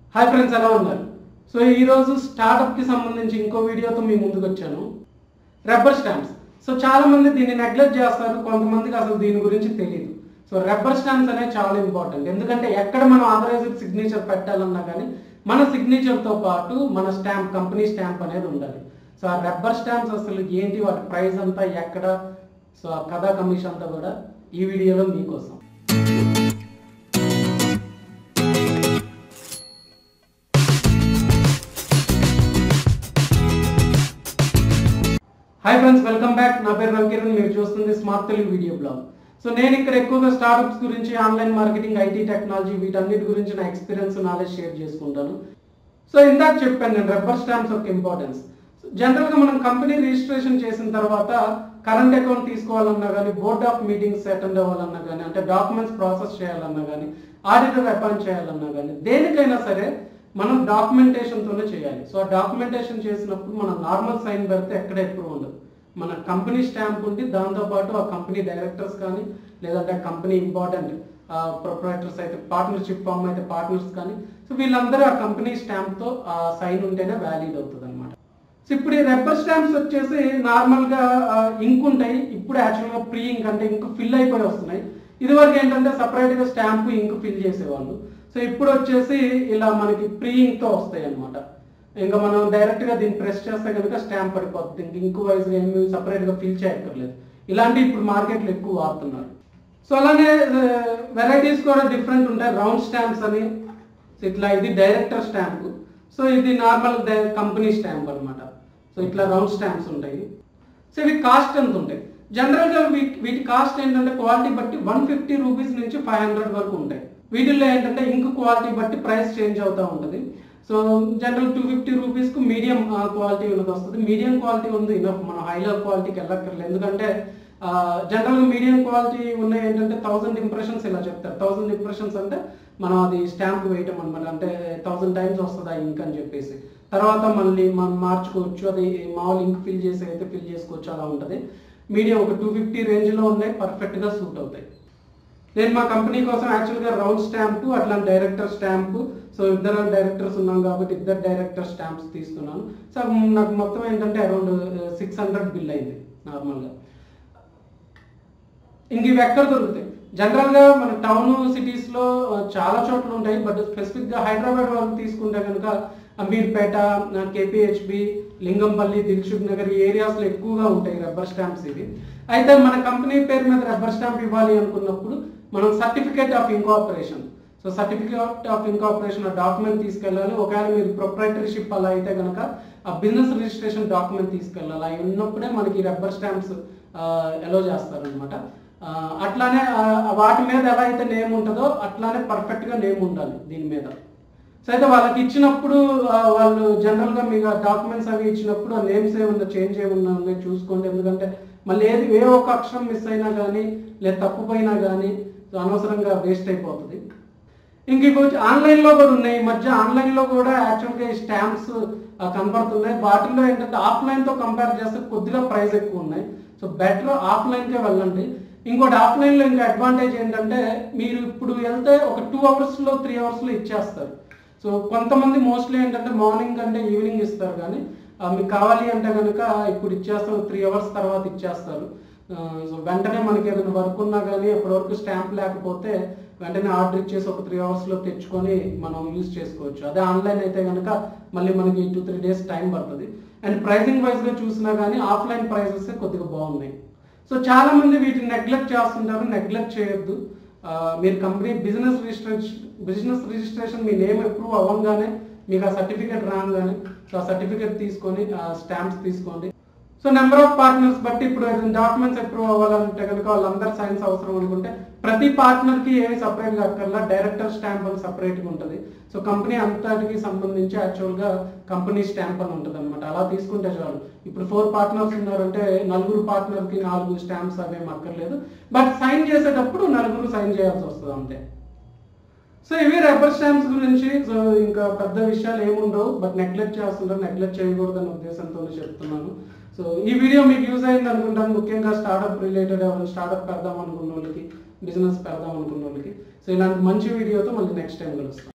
hi friends ఎలా ఉన్నారు so ఈరోజు స్టార్టప్కి సంబంధించి ఇంకో వీడియోతో మీ ముందుకు వచ్చాను రబ్బర్ స్టాంప్స్ సో చాలా మంది దీన్ని నెగ్లెక్ట్ చేస్తారు కొంతమందికి అసలు దీని గురించి తెలియదు సో రబ్బర్ స్టాంప్స్ అనేవి చాలా ఇంపార్టెంట్ ఎందుకంటే ఎక్కడ మనం ఆథరైజ్డ్ సిగ్నేచర్ పెట్టాలన్నా కానీ మన సిగ్నేచర్తో పాటు మన స్టాంప్ కంపెనీ స్టాంప్ అనేది ఉండాలి సో ఆ రబ్బర్ స్టాంప్స్ అసలు ఏంటి వాటి ప్రైస్ అంతా ఎక్కడ సో ఆ కథా కమిషన్ అంతా కూడా ఈ వీడియోలో మీకోసం హాయ్ ఫ్రెండ్స్ వెల్కమ్ బ్యాక్ నా పేరు రవికిరణ్ మీరు చూస్తుంది smart Telugu video blog so నేను ఇక్కడ ఎక్కువగా స్టార్టప్స్ గురించి ఆన్లైన్ మార్కెటింగ్ ఐటీ టెక్నాలజీ వీటన్నిటి గురించి నా ఎక్స్పీరియన్స్ నాలెడ్జ్ షేర్ చేసుకుంటాను సో ఇందాక చెప్పాను నేను రబ్బర్ స్టాంప్స్ యొక్క ఇంపార్టెన్స్ జనరల్గా మనం కంపెనీ రిజిస్ట్రేషన్ చేసిన తర్వాత కరెంట్ అకౌంట్ తీసుకోవాలన్నా కానీ బోర్డ్ ఆఫ్ మీటింగ్స్ అటెండ్ అవ్వాలన్నా కానీ అంటే డాక్యుమెంట్స్ ప్రాసెస్ చేయాలన్నా కానీ ఆడిటర్ అపాయింట్ చేయాలన్నా కానీ దేనికైనా సరే మనం డాక్యుమెంటేషన్తోనే చేయాలి సో ఆ డాక్యుమెంటేషన్ చేసినప్పుడు మనం నార్మల్ సైన్ పెడితే ఎక్కడ ఎప్పుడు ఉండదు మన కంపెనీ స్టాంప్ ఉండి దాంతోపాటు ఆ కంపెనీ డైరెక్టర్స్ కానీ లేదంటే కంపెనీ ఇంపార్టెంట్ ప్రొపరేటర్స్ అయితే పార్ట్నర్షిప్ ఫామ్ అయితే పార్ట్నర్స్ కానీ సో వీళ్ళందరూ ఆ కంపెనీ స్టాంప్తో ఆ సైన్ ఉంటేనే వ్యాలిడ్ అవుతుంది అనమాట సో ఇప్పుడు ఈ రబ్బర్ స్టాంప్స్ వచ్చేసి నార్మల్గా ఇంక్ ఉంటాయి ఇప్పుడు యాక్చువల్గా ప్రీ ఇంక్ అంటే ఇంక్ ఫిల్ అయిపోయి వస్తున్నాయి ఇదివరకు ఏంటంటే సపరేట్గా స్టాంప్ ఇంక్ ఫిల్ చేసేవాళ్ళు సో ఇప్పుడు వచ్చేసి ఇలా మనకి ప్రీ ఇంక్తో వస్తాయి అనమాట ఇంకా మనం డైరెక్ట్గా దీన్ని ప్రెస్ చేస్తే కనుక స్టాంప్ పడిపోతుంది ఇంక ఇంక్ వైజ్ ఏమి సపరేట్గా ఫిల్ చేయక్కర్లేదు ఇలాంటివి ఇప్పుడు మార్కెట్లో ఎక్కువ వాడుతున్నారు సో అలానే వెరైటీస్ కూడా డిఫరెంట్ ఉంటాయి రౌండ్ స్టాంప్స్ అని సో ఇట్లా ఇది డైరెక్టర్ స్టాంప్ సో ఇది నార్మల్ కంపెనీ స్టాంప్ అన్నమాట సో ఇట్లా రౌండ్ స్టాంప్స్ ఉంటాయి సో ఇవి కాస్ట్ ఎంత ఉంటాయి జనరల్గా వీటి వీటి కాస్ట్ ఏంటంటే క్వాలిటీ బట్టి వన్ ఫిఫ్టీ రూపీస్ నుంచి ఫైవ్ హండ్రెడ్ వరకు ఉంటాయి వీటిల్లో ఏంటంటే ఇంక్ క్వాలిటీ బట్టి ప్రైస్ చేంజ్ అవుతూ ఉంటుంది so general two fifty రూపీస్కు medium quality ఉన్నది వస్తుంది మీడియం క్వాలిటీ ఉంది ఇనఫ్ మనం హై లెవెల్ క్వాలిటీకి వెళ్ళక్కర్లేదు ఎందుకంటే జనరల్ మీడియం క్వాలిటీ ఉన్నాయి ఏంటంటే థౌసండ్ ఇంప్రెషన్స్ ఇలా చెప్తారు థౌసండ్ ఇంప్రెషన్స్ అంటే మనం అది స్టాంప్ వేయటం అనమాట అంటే థౌసండ్ టైమ్స్ వస్తుంది ఆ ఇంక్ అని చెప్పేసి తర్వాత మళ్ళీ మనం మార్చుకోవచ్చు అది మామూలు ఇంక్ ఫిల్ చేసి అయితే ఫిల్ చేసుకోవచ్చు అలా ఉంటుంది మీడియం ఒక టూ ఫిఫ్టీ రేంజ్లో ఉన్నాయి పర్ఫెక్ట్గా సూట్ అవుతాయి నేను మా కంపెనీ కోసం యాక్చువల్గా రౌండ్ స్టాంపు అట్లా డైరెక్టర్ స్టాంపు సో ఇద్దరు డైరెక్టర్స్ ఉన్నాం కాబట్టి ఇద్దరు డైరెక్టర్ స్టాంప్స్ తీసుకున్నాను సో నాకు మొత్తం ఏంటంటే అరౌండ్ సిక్స్ హండ్రెడ్ బిల్ అయింది నార్మల్గా ఇంక ఇవి ఎక్కడ దొరుకుతాయి జనరల్గా మన టౌన్ సిటీస్లో చాలా చోట్ల ఉంటాయి బట్ స్పెసిఫిక్గా హైదరాబాద్ వాళ్ళు తీసుకుంటే కనుక అమీర్పేట కేపీహెచ్బి లింగంపల్లి దిల్సుఖ్ నగర్ ఈ ఏరియాస్లో ఎక్కువగా ఉంటాయి రబ్బర్ స్టాంప్స్ ఇవి అయితే మన కంపెనీ పేరు మీద రబ్బర్ స్టాంప్ ఇవ్వాలి అనుకున్నప్పుడు మనం certificate of incorporation so certificate of incorporation ఆ డాక్యుమెంట్ తీసుకెళ్ళాలి ఒకవేళ మీరు ప్రొపరేటర్షిప్ అలా అయితే కనుక ఆ బిజినెస్ రిజిస్ట్రేషన్ డాక్యుమెంట్ తీసుకెళ్ళాలి అవి ఉన్నప్పుడే మనకి రబ్బర్ స్టాంప్స్ ఎలో చేస్తారనమాట అట్లానే వాటి మీద ఎలా అయితే నేమ్ ఉంటుందో అట్లానే పర్ఫెక్ట్గా నేమ్ ఉండాలి దీని మీద సో అయితే వాళ్ళకి ఇచ్చినప్పుడు వాళ్ళు జనరల్గా మీకు డాక్యుమెంట్స్ అవి ఇచ్చినప్పుడు ఆ నేమ్స్ ఏమన్నా చేంజ్ ఏమన్నా ఉన్నాయి చూసుకోండి ఎందుకంటే మళ్ళీ ఏది ఏ ఒక్క అక్షరం మిస్ అయినా కానీ లేదా తప్పుపోయినా కానీ అనవసరంగా వేస్ట్ అయిపోతుంది ఇంక ఇవి ఆన్లైన్లో కూడా ఉన్నాయి ఈ మధ్య ఆన్లైన్లో కూడా యాక్చువల్గా ఈ స్టాంప్స్ కనపడుతున్నాయి వాటిల్లో ఏంటంటే ఆఫ్లైన్తో కంపేర్ చేస్తే కొద్దిగా ప్రైస్ ఎక్కువ ఉన్నాయి సో బెటర్ ఆఫ్లైన్కే వెళ్ళండి ఇంకోటి ఆఫ్లైన్లో ఇంకా అడ్వాంటేజ్ ఏంటంటే మీరు ఇప్పుడు వెళ్తే ఒక టూ అవర్స్లో త్రీ అవర్స్లో ఇచ్చేస్తారు సో కొంతమంది మోస్ట్లీ ఏంటంటే మార్నింగ్ అంటే ఈవినింగ్ ఇస్తారు కానీ మీకు కావాలి అంటే కనుక ఇప్పుడు ఇచ్చేస్తారు త్రీ అవర్స్ తర్వాత ఇచ్చేస్తారు సో వెంటనే మనకి ఏదైనా వర్క్ ఉన్నా కానీ అప్పటి వరకు స్టాంప్ లేకపోతే వెంటనే ఆర్డర్ ఇచ్చేసి ఒక త్రీ అవర్స్లో తెచ్చుకొని మనం యూజ్ చేసుకోవచ్చు అదే ఆన్లైన్ అయితే కనుక మళ్ళీ మనకి టూ త్రీ డేస్ టైం పడుతుంది అండ్ ప్రైసింగ్ వైజ్గా చూసినా కానీ ఆఫ్లైన్ ప్రైసెస్ కొద్దిగా బాగున్నాయి సో చాలా మంది వీటిని నెగ్లెక్ట్ చేస్తుంటారు నెగ్లెక్ట్ చేయొద్దు మీరు company business registration business registration మీ నేమ్ అప్రూవ్ అవ్వగానే మీకు ఆ సర్టిఫికేట్ రాగానే సో ఆ సర్టిఫికేట్ తీసుకొని స్టాంప్స్ తీసుకోండి సో నెంబర్ ఆఫ్ పార్ట్నర్స్ బట్టి ఇప్పుడు డాక్యుమెంట్స్ అప్రూవ్ అవ్వాలంటే కనుక వాళ్ళందరూ సైన్స్ అవసరం అనుకుంటే ప్రతి పార్ట్నర్కి ఏమి సపరేట్గా అక్కర్లా డైరెక్టర్ స్టాంప్ అని సపరేట్గా ఉంటుంది సో కంపెనీ అంతటికి సంబంధించి యాక్చువల్గా కంపెనీ స్టాంప్ అని ఉంటుంది అనమాట అలా తీసుకుంటే చాలు ఇప్పుడు ఫోర్ పార్ట్నర్స్ ఉన్నారంటే నలుగురు పార్ట్నర్కి నాలుగు స్టాంప్స్ అవేం అక్కర్లేదు బట్ సైన్ చేసేటప్పుడు నలుగురు సైన్ చేయాల్సి వస్తుంది అంతే సో ఇవి రబ్బర్ స్టాంప్స్ గురించి సో ఇంకా పెద్ద విషయాలు ఏముండవు బట్ నెగ్లెక్ట్ చేస్తుంటారు నెగ్లెక్ట్ చేయకూడదనే ఉద్దేశంతో చెప్తున్నాను సో ఈ వీడియో మీకు యూజ్ అయింది అనుకుంటాను ముఖ్యంగా స్టార్ట్అప్ రిలేటెడ్ ఎవరైనా స్టార్ట్అప్ పెడదాం అనుకున్న వాళ్ళకి బిజినెస్ పెడదాం అనుకున్న వాళ్ళకి సో ఇలాంటి మంచి వీడియోతో మళ్ళీ నెక్స్ట్ టైం కలుస్తాం